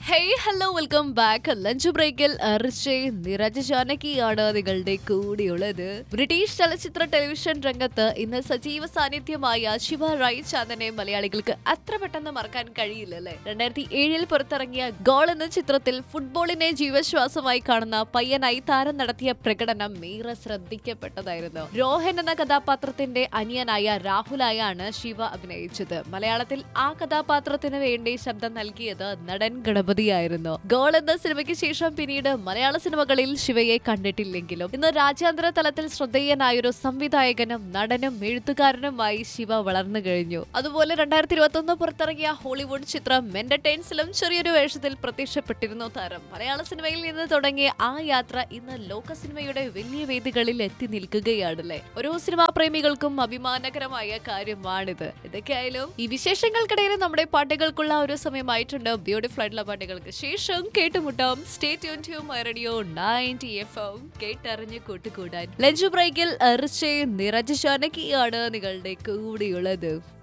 hey hello welcome back lunch ബ്രേക്കിൽ അർച്ചയ് നിരജ ജാനകിയാണ് നിങ്ങളുടെ കൂടിയുള്ളത് ബ്രിട്ടീഷ് ചലച്ചിത്ര ടെലിവിഷൻ രംഗത്ത് ഇന്ന് സജീവ സാന്നിധ്യമായ ശിവ റായ് ചാന്ദനെ മലയാളികൾക്ക് അത്ര പെട്ടെന്ന് മറക്കാൻ കഴിയില്ലല്ലേ രണ്ടായിരത്തി ഏഴിൽ പുറത്തിറങ്ങിയ ഗോൾ എന്ന ചിത്രത്തിൽ ഫുട്ബോളിനെ ജീവശ്വാസമായി കാണുന്ന പയ്യനായി താരം നടത്തിയ പ്രകടനം ഏറെ ശ്രദ്ധിക്കപ്പെട്ടതായിരുന്നു രോഹൻ എന്ന കഥാപാത്രത്തിന്റെ അനിയനായ രാഹുലായാണ് ശിവ അഭിനയിച്ചത് മലയാളത്തിൽ ആ കഥാപാത്രത്തിന് വേണ്ടി ശബ്ദം നൽകിയത് നടൻ ഗണപതിയായിരുന്നു ഗോൾ എന്ന സിനിമയ്ക്ക് ശേഷം പിന്നീട് മലയാള സിനിമകളിൽ ശിവയെ കണ്ടിട്ടില്ലെങ്കിലും ഇന്ന് രാജ്യാന്തര തലത്തിൽ ശ്രദ്ധേയനായൊരു സംവിധായകനും നടനും എഴുത്തുകാരനുമായി ശിവ വളർന്നു കഴിഞ്ഞു അതുപോലെ രണ്ടായിരത്തി ഇരുപത്തി ഒന്ന് പുറത്തിറങ്ങിയ ഹോളിവുഡ് ചിത്രം എന്റർടൈൻസിലും ചെറിയൊരു വേഷത്തിൽ പ്രത്യക്ഷപ്പെട്ടിരുന്നു താരം മലയാള സിനിമയിൽ നിന്ന് തുടങ്ങിയ ആ യാത്ര ഇന്ന് ലോക സിനിമയുടെ വലിയ വേദികളിൽ എത്തി നിൽക്കുകയാണല്ലേ ഓരോ സിനിമാ പ്രേമികൾക്കും അഭിമാനകരമായ കാര്യമാണിത് ഇതൊക്കെയായാലും ഈ വിശേഷങ്ങൾക്കിടയിൽ നമ്മുടെ പാട്ടുകൾക്കുള്ള ഒരു സമയമായിട്ടുണ്ട് ബ്യൂട്ടിഫുൾ ആയിട്ടുള്ള പാട്ടുകൾക്ക് ശേഷം കേട്ടുമുട്ടാം stay tune to my radio ninety F M കേട്ടറിഞ്ഞ് കൂട്ടുകൂടാൻ ലഞ്ച് ബ്രേക്കിൽ എറിച്ച് നിറച്ച് ശനക്കിയാണ് നിങ്ങളുടെ കൂടെയുള്ളത്